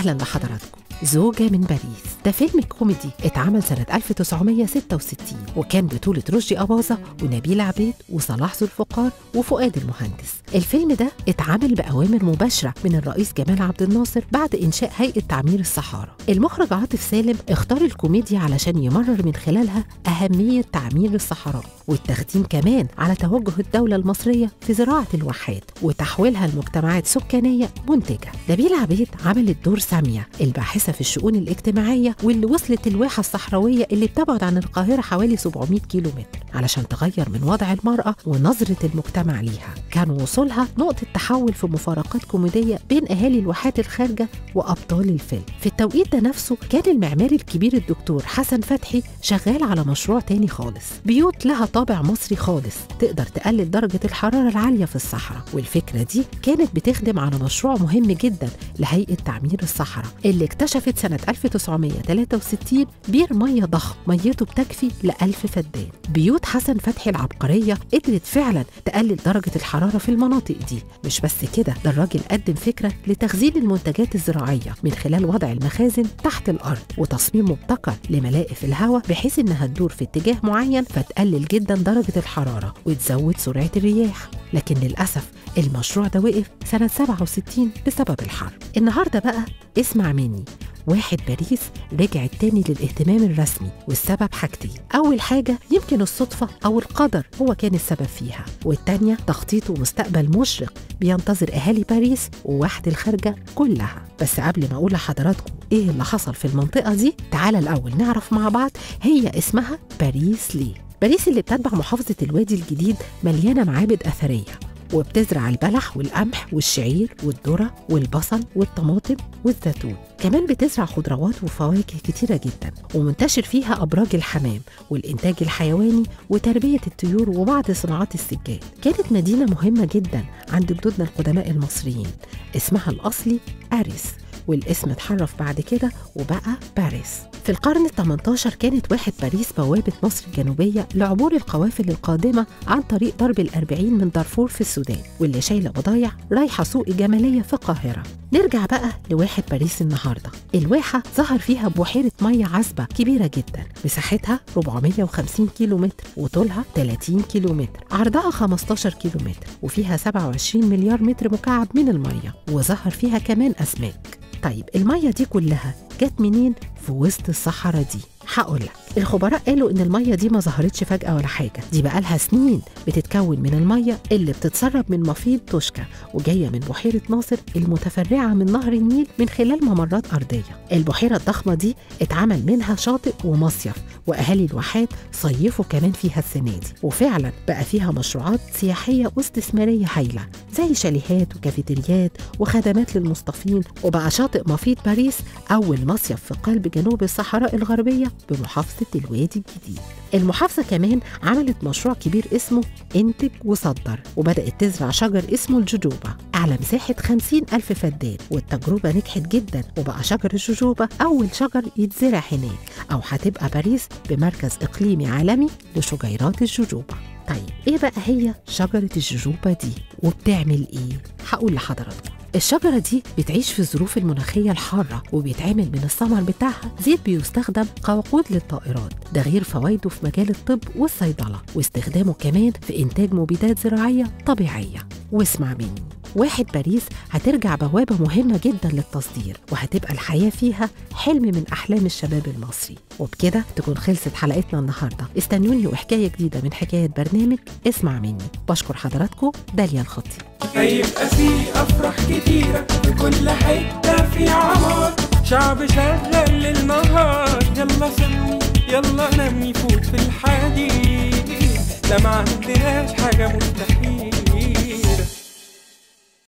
أهلا لحضراتكم زوجة من باريس ده فيلم كوميدي اتعمل سنة 1966 وكان بطولة رشدي أباظة ونبيل عبيد وصلاح ذو الفقار وفؤاد المهندس الفيلم ده اتعمل بأوامر مباشرة من الرئيس جمال عبد الناصر بعد إنشاء هيئة تعمير الصحارى المخرج عاطف سالم اختار الكوميديا علشان يمرر من خلالها أهمية تعمير الصحراء والتخديم كمان على توجه الدولة المصرية في زراعة الواحات وتحويلها لمجتمعات سكانية منتجة نبيل عبيد عملت دور سامية الباحثة في الشؤون الاجتماعية واللي وصلت الواحة الصحراوية اللي بتبعد عن القاهرة حوالي 700 كيلو متر علشان تغير من وضع المرأة ونظرة المجتمع ليها كان وصولها نقطة تحول في مفارقات كوميدية بين أهالي الواحات الخارجة وأبطال الفيلم في التوقيت ده نفسه كان المعماري الكبير الدكتور حسن فتحي شغال على مشروع تاني خالص بيوت لها طابع مصري خالص تقدر تقلل درجة الحرارة العالية في الصحراء والفكرة دي كانت بتخدم على مشروع مهم جدا لهيئة تعمير الصحراء اللي اكتشفت سنة 1963 بير مية ضخم ميته بتكفي لألف فدان بيوت حسن فتحي العبقرية قدرت فعلا تقلل درجة الحرارة في المناطق دي مش بس كده ده الراجل قدم فكرة لتخزين المنتجات الزراعية من خلال وضع المخازن تحت الأرض وتصميم مبتكر لملائف الهواء بحيث إنها تدور في اتجاه معين فتقلل جدا درجة الحرارة وتزود سرعة الرياح لكن للأسف المشروع ده وقف سنة 67 بسبب الحرب النهاردة بقى اسمع مني واحد باريس رجعت تاني للاهتمام الرسمي والسبب حاجتين أول حاجة يمكن الصدفة أو القدر هو كان السبب فيها والتانية تخطيط ومستقبل مشرق بينتظر أهالي باريس وواحد الخارجة كلها بس قبل ما أقول لحضراتكم إيه اللي حصل في المنطقة دي تعالى الأول نعرف مع بعض هي اسمها باريس ليه باريس اللي بتتبع محافظة الوادي الجديد مليانة معابد أثرية وبتزرع البلح والقمح والشعير والذرة والبصل والطماطم والزيتون كمان بتزرع خضروات وفواكه كتيرة جدا ومنتشر فيها أبراج الحمام والإنتاج الحيواني وتربية الطيور وبعض صناعات السجاد كانت مدينة مهمة جدا عند جدودنا القدماء المصريين اسمها الأصلي أريس والاسم اتحرف بعد كده وبقى باريس في القرن ال 18 كانت واحد باريس بوابة مصر الجنوبية لعبور القوافل القادمة عن طريق ضرب الأربعين من دارفور في السودان واللي شايلة بضايع رايحة سوق الجمالية في القاهرة نرجع بقى لواحد باريس النهاردة الواحة ظهر فيها بحيرة مية عذبة كبيرة جدا مساحتها 450 كيلو متر وطولها 30 كيلو متر عرضها 15 كيلو متر وفيها 27 مليار متر مكعب من المية وظهر فيها كمان أسماك طيب المية دي كلها جت منين في وسط الصحراء دي هقول لك الخبراء قالوا ان الميه دي ما ظهرتش فجاه ولا حاجه دي بقالها سنين بتتكون من الميه اللي بتتسرب من مفيض توشكا وجايه من بحيره ناصر المتفرعه من نهر النيل من خلال ممرات ارضيه البحيره الضخمه دي اتعمل منها شاطئ ومصيف واهالي الواحات صيفوا كمان فيها السنه دي وفعلا بقى فيها مشروعات سياحيه واستثماريه هايله زي شاليهات وكافيتريات وخدمات للمصطفين وبقى شاطئ مفيض باريس اول مصيف في قلب جنوب الصحراء الغربيه بمحافظه الوادي الجديد المحافظة كمان عملت مشروع كبير اسمه انتج وصدر وبدأت تزرع شجر اسمه الجوجوبا على مساحة 50 ألف فدان والتجربة نجحت جدا وبقى شجر الجوجوبا أول شجر يتزرع هناك أو هتبقى باريس بمركز إقليمي عالمي لشجيرات الجوجوبا طيب ايه بقى هي شجرة الجوجوبا دي وبتعمل ايه؟ هقول لحضراتكم الشجرة دي بتعيش في الظروف المناخية الحارة وبيتعمل من الثمر بتاعها زيت بيستخدم كوقود للطائرات ده غير فوائده في مجال الطب والصيدلة واستخدامه كمان في إنتاج مبيدات زراعية طبيعية واسمع مني واحد باريس هترجع بوابة مهمة جدا للتصدير وهتبقى الحياة فيها حلم من أحلام الشباب المصري وبكده تكون خلصت حلقتنا النهاردة استنوني وحكاية جديدة من حكاية برنامج اسمع مني بشكر حضراتكم داليا الخطي هيبقى في أفراح كتيرة في كل حتة في عمار شعب شغال للنهار يلا سمي يلا نمي فوت في الحديد لا ما عندناش حاجة مستحيل